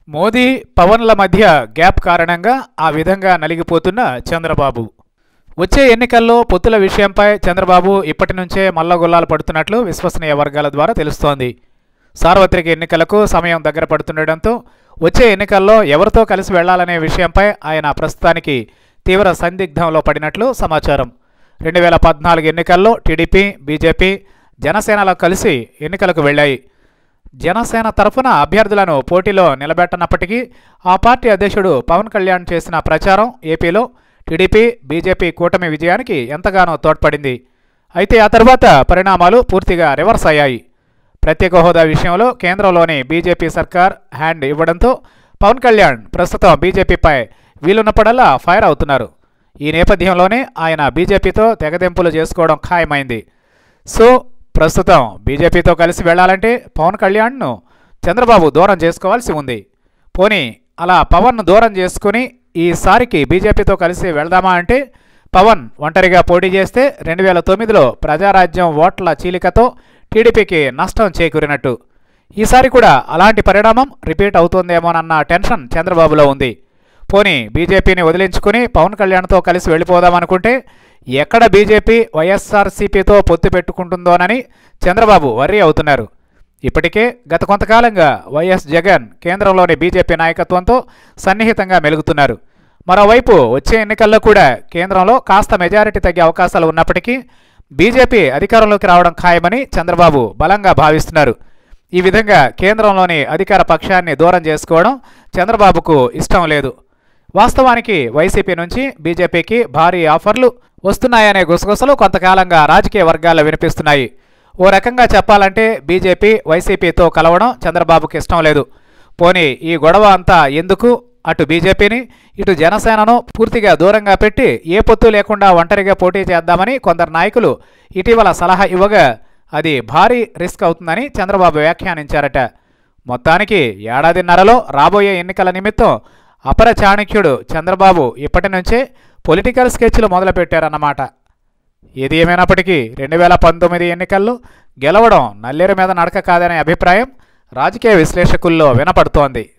మోదీ పవన్ల మధ్య గ్యాప్ కారణంగా ఆ విధంగా నలిగిపోతున్న చంద్రబాబు వచ్చే ఎన్నికల్లో పొత్తుల విషయంపై చంద్రబాబు ఇప్పటి నుంచే మల్లగొల్లాలు పడుతున్నట్లు విశ్వసనీయ వర్గాల ద్వారా తెలుస్తోంది సార్వత్రిక ఎన్నికలకు సమయం దగ్గర పడుతుండటంతో వచ్చే ఎన్నికల్లో ఎవరితో కలిసి వెళ్లాలనే విషయంపై ఆయన ప్రస్తుతానికి తీవ్ర సందిగ్ధంలో పడినట్లు సమాచారం రెండు వేల పద్నాలుగు ఎన్నికల్లో టీడీపీ బీజేపీ జనసేనలో కలిసి ఎన్నికలకు వెళ్ళాయి జనసేన తరఫున అభ్యర్థులను పోటీలో నిలబెట్టనప్పటికీ ఆ పార్టీ అధ్యక్షుడు పవన్ కళ్యాణ్ చేసిన ప్రచారం ఏపీలో టీడీపీ బీజేపీ కూటమి విజయానికి ఎంతగానో తోడ్పడింది అయితే ఆ తర్వాత పరిణామాలు పూర్తిగా రివర్స్ అయ్యాయి ప్రత్యేక హోదా విషయంలో కేంద్రంలోని బీజేపీ సర్కార్ హ్యాండ్ ఇవ్వడంతో పవన్ కళ్యాణ్ ప్రస్తుతం బీజేపీపై వీలున్నప్పుడల్లా ఫైర్ అవుతున్నారు ఈ నేపథ్యంలోనే ఆయన బీజేపీతో తెగదెంపులు చేసుకోవడం ఖాయమైంది సో ప్రస్తుతం బీజేపీతో కలిసి వెళ్లాలంటే పవన్ కళ్యాణ్ను చంద్రబాబు దూరం చేసుకోవాల్సి ఉంది పోనీ అలా పవన్ను దూరం చేసుకుని ఈసారికి బీజేపీతో కలిసి వెళ్దామా అంటే పవన్ ఒంటరిగా పోటీ చేస్తే రెండు వేల తొమ్మిదిలో ప్రజారాజ్యం ఓట్ల చీలికతో టీడీపీకి నష్టం చేకూరినట్టు ఈసారి కూడా అలాంటి పరిణామం రిపీట్ అవుతుందేమోనన్న టెన్షన్ చంద్రబాబులో ఉంది పోనీ బీజేపీని వదిలించుకుని పవన్ కళ్యాణ్తో కలిసి వెళ్ళిపోదామనుకుంటే ఎక్కడ బీజేపీ వైఎస్ఆర్సీపీతో పొత్తు పెట్టుకుంటుందోనని చంద్రబాబు వర్రీ అవుతున్నారు ఇప్పటికే గత కొంతకాలంగా వైఎస్ జగన్ కేంద్రంలోని బీజేపీ నాయకత్వంతో సన్నిహితంగా మెలుగుతున్నారు మరోవైపు వచ్చే ఎన్నికల్లో కూడా కేంద్రంలో కాస్త మెజారిటీ తగ్గే అవకాశాలు ఉన్నప్పటికీ బీజేపీ అధికారంలోకి రావడం ఖాయమని చంద్రబాబు బలంగా భావిస్తున్నారు ఈ విధంగా కేంద్రంలోని అధికార పక్షాన్ని దూరం చేసుకోవడం చంద్రబాబుకు ఇష్టం లేదు వాస్తవానికి వైసీపీ నుంచి బీజేపీకి భారీ ఆఫర్లు వస్తున్నాయనే గుసగుసలు కొంతకాలంగా రాజకీయ వర్గాల్లో వినిపిస్తున్నాయి ఓ రకంగా చెప్పాలంటే బీజేపీ వైసీపీతో కలవడం చంద్రబాబుకి ఇష్టం లేదు పోనీ ఈ గొడవ అంతా ఎందుకు అటు బీజేపీని ఇటు జనసేనను పూర్తిగా దూరంగా పెట్టి ఏ పొత్తు లేకుండా ఒంటరిగా పోటీ చేద్దామని కొందరు నాయకులు ఇటీవల సలహా ఇవ్వగా అది భారీ రిస్క్ అవుతుందని చంద్రబాబు వ్యాఖ్యానించారట మొత్తానికి ఏడాదిన్నరలో రాబోయే ఎన్నికల నిమిత్తం అపర చాణక్యుడు చంద్రబాబు ఇప్పటి నుంచే పొలిటికల్ స్కెచ్లు మొదలుపెట్టారన్నమాట ఏది ఏమైనప్పటికీ రెండు వేల పంతొమ్మిది ఎన్నికల్లో గెలవడం నల్లేరు మీద నడక కాదనే అభిప్రాయం రాజకీయ విశ్లేషకుల్లో వినపడుతోంది